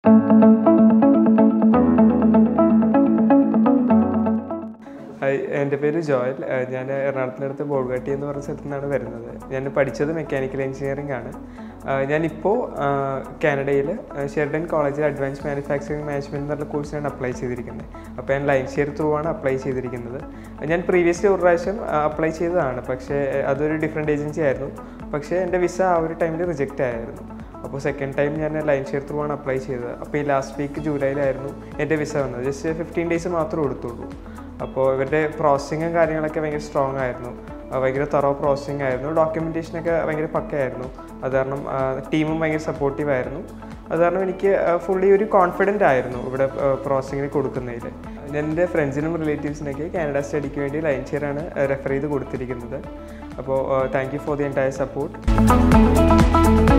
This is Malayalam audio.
ഹായ് എൻ്റെ പേര് ജോയൽ ഏഹ് ഞാൻ എറണാകുളത്തിനടുത്ത് ബോൾഗാട്ടി എന്ന് പറഞ്ഞ സ്ഥലത്തു നിന്നാണ് വരുന്നത് ഞാൻ പഠിച്ചത് മെക്കാനിക്കൽ എഞ്ചിനീയറിംഗ് ആണ് ഏഹ് ഞാനിപ്പോൾ കാനഡയിൽ ഷെർഡൻ കോളേജിൽ അഡ്വാൻസ് മാനുഫാക്ചറിംഗ് മാനേജ്മെൻറ്റ് എന്നുള്ള കോഴ്സിനാണ് അപ്ലൈ ചെയ്തിരിക്കുന്നത് അപ്പോൾ ഞാൻ ലൈൻ ഷെയർ ത്രൂ ആണ് അപ്ലൈ ചെയ്തിരിക്കുന്നത് ഞാൻ പ്രീവിയസ്ലി ഒരു പ്രാവശ്യം അപ്ലൈ ചെയ്തതാണ് പക്ഷേ ഏഹ് അതൊരു ഡിഫറെൻറ്റ് ഏജൻസി ആയിരുന്നു പക്ഷേ എൻ്റെ വിസ ആ ഒരു ടൈമിൽ റിജക്റ്റ് ആയിരുന്നു അപ്പോൾ സെക്കൻഡ് ടൈം ഞാൻ ലൈൻ ഷെയർ ത്രൂ ആണ് അപ്ലൈ ചെയ്തത് അപ്പോൾ ഈ ലാസ്റ്റ് വീക്ക് ജൂലൈയിലായിരുന്നു എൻ്റെ വിസ വന്നത് ജസ്റ്റ് ഫിഫ്റ്റീൻ ഡേയ്സ് മാത്രമേ കൊടുത്തുള്ളൂ അപ്പോൾ ഇവരുടെ പ്രോസസ്സിങ്ങും കാര്യങ്ങളൊക്കെ ഭയങ്കര സ്ട്രോങ് ആയിരുന്നു ആ, ഭയങ്കര തറോ പ്രോസസ്സിങ് ആയിരുന്നു ഡോക്യുമെൻറ്റേഷനൊക്കെ ഭയങ്കര പക്കയായിരുന്നു അത് കാരണം ടീമും ഭയങ്കര സപ്പോർട്ടീവ് ആയിരുന്നു അത് കാരണം എനിക്ക് ഫുള്ളി ഒരു കോൺഫിഡൻ്റ് ആയിരുന്നു ഇവിടെ പ്രോസസ്സിങ്ങിന് കൊടുക്കുന്നതിൽ ഞാൻ എൻ്റെ ഫ്രണ്ട്സിനും റിലേറ്റീവ്സിനൊക്കെ കാനഡ സ്റ്റഡിക്ക് വേണ്ടി ലൈൻ ചെയറാണ് റെഫർ ചെയ്ത് കൊടുത്തിരിക്കുന്നത് അപ്പോൾ thank you for the entire support